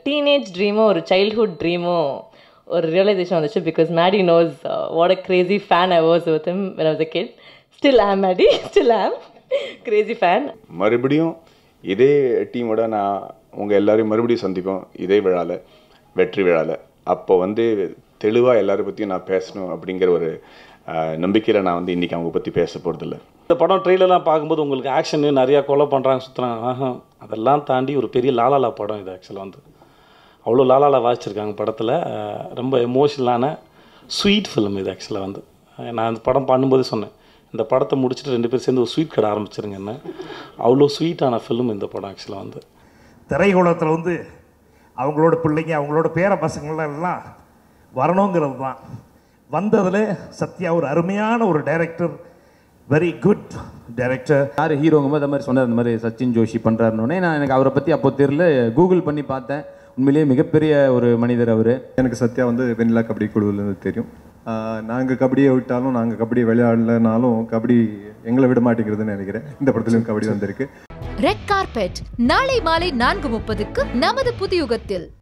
teenage ட்ரீமும் ஒரு childhood ட்ரீமும் ஒரு realization வந்துச்சு because Maddy knows what a crazy fan I was with him when was a kid still am Maddy still am crazy fan மறுபடியும் இதே டீமோட நான் உங்கள் எல்லாரையும் மறுபடியும் சந்திப்போம் இதே விழாவில் வெற்றி விழாவில் அப்போ வந்து தெளிவாக எல்லாரை பற்றியும் நான் பேசணும் அப்படிங்கிற ஒரு நம்பிக்கையில் நான் வந்து இன்றைக்கி அவங்க பற்றி பேச போகிறதில்ல இந்த படம் ட்ரெய்லர்லாம் பார்க்கும்போது உங்களுக்கு ஆக்ஷனு நிறையா கொலை பண்ணுறாங்க சுற்றுறாங்க ஆஹா அதெல்லாம் தாண்டி ஒரு பெரிய லாலாலா படம் இது ஆக்சுவலாக வந்து அவ்வளோ லாலாலா வாசிச்சிருக்காங்க படத்தில் அஹ் ரொம்ப எமோஷனலான ஸ்வீட் ஃபிலிம் இது ஆக்சுவலாக வந்து அஹ் நான் இந்த படம் பண்ணும்போதே சொன்னேன் இந்த படத்தை முடிச்சுட்டு ரெண்டு பேரும் சேர்ந்து ஒரு ஸ்வீட் கடை ஆரம்பிச்சிருங்கன்னு அவ்வளோ ஸ்வீட்டான ஃபிலிம் இந்த படம் ஆக்சுவலாக வந்து திரைக்குளத்தில் வந்து அவங்களோட பிள்ளைங்க அவங்களோட பேர பசங்கள்லாம் எல்லாம் வரணுங்கிறது தான் வந்ததில் சத்யா ஒரு அருமையான ஒரு டைரக்டர் வெரி குட் டைரக்டர் யார் ஹீரோங்க அந்த மாதிரி சொன்னார் இந்த மாதிரி சச்சின் ஜோஷி பண்ணுறாருன்னொடனே நான் எனக்கு அவரை பற்றி அப்போ தெரியல கூகுள் பண்ணி பார்த்தேன் உண்மையிலேயே மிகப்பெரிய ஒரு மனிதர் அவர் எனக்கு சத்யா வந்து வெண்ணிலா கபடி குழுவிலேருந்து தெரியும் நாங்கள் கபடியை விட்டாலும் நாங்கள் கபடி விளையாடலனாலும் கபடி எங்களை விட மாட்டேங்கிறதுன்னு நினைக்கிறேன் இந்த படத்துலையும் கபடி வந்திருக்கு ரெட் கார்பெட் நாளை மாலை நான்கு முப்பதுக்கு நமது புதியுகத்தில்